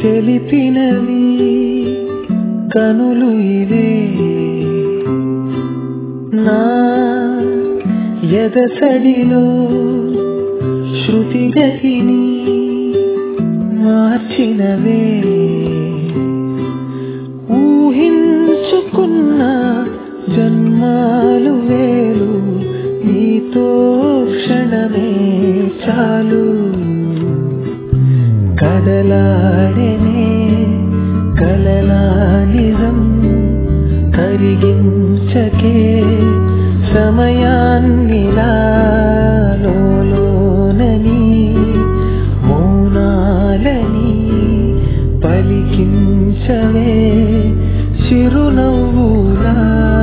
తెలిపినవి కనులు ఇవే నా ఎదసడిలో శృతి గతిని మార్చినవే ఊహించుకున్న జన్మాలు వేలు నీతో క్షణమే చాలు కదలాడనే కలలా నిజం కరిగించకే సమయాన్నిలా లోలోనని మౌనాలని పలికించవే చిరునవ్వులా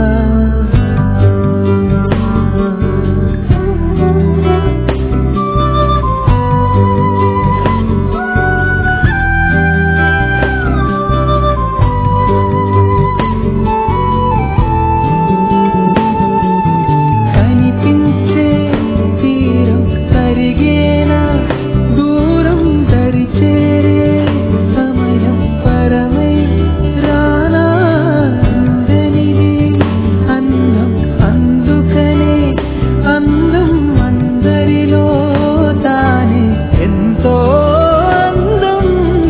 కనిపించే తీరం కరిగేనా దూరం దరిచేరే సమయం పరమై రానా అందనిది అందం అందుకనే అందం అందరిలో తానే ఎంతో అందం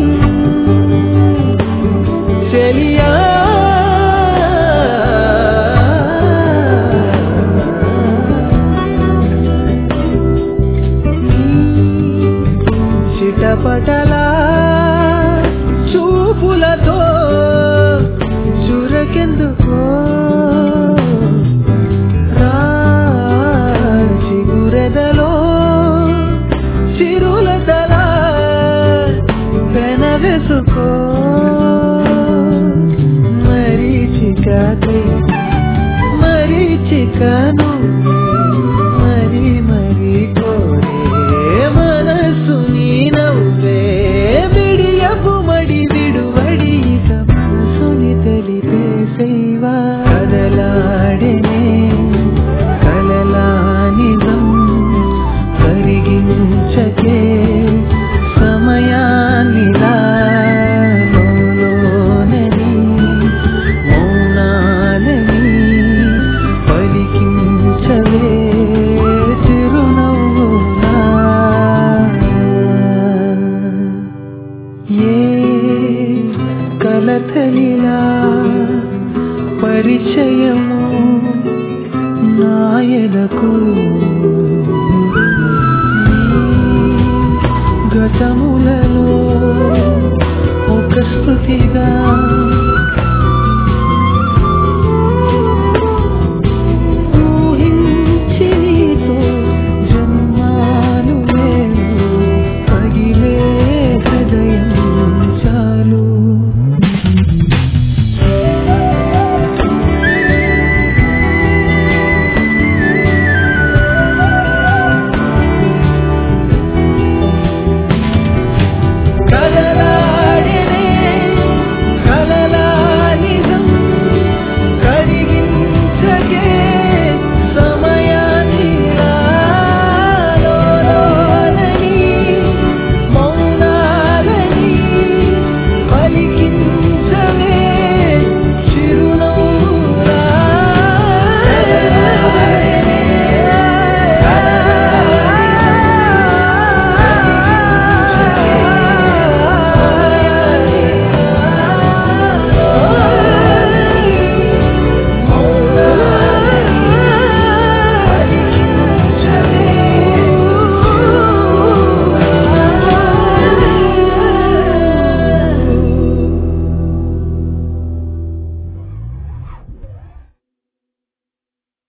చెలియా చిటపటలా చూపులతో చురకెందుకో చిగురెదలో చిరులతల పెనవెసుకో మరీచికతే మరీచికను మరి మరి కోరే మనసు నీ నవ్వే విడియపు మడి విడువడి ఇక మనసుని తెలిపే సేవా కదలాడనే కలలా నిజం కరిగించకే సమయాన్నిలా లోలోనని మౌనాలని పలికించవే చిరునవ్వులా ఏ కలతలిలా పరిచయము నాయలకు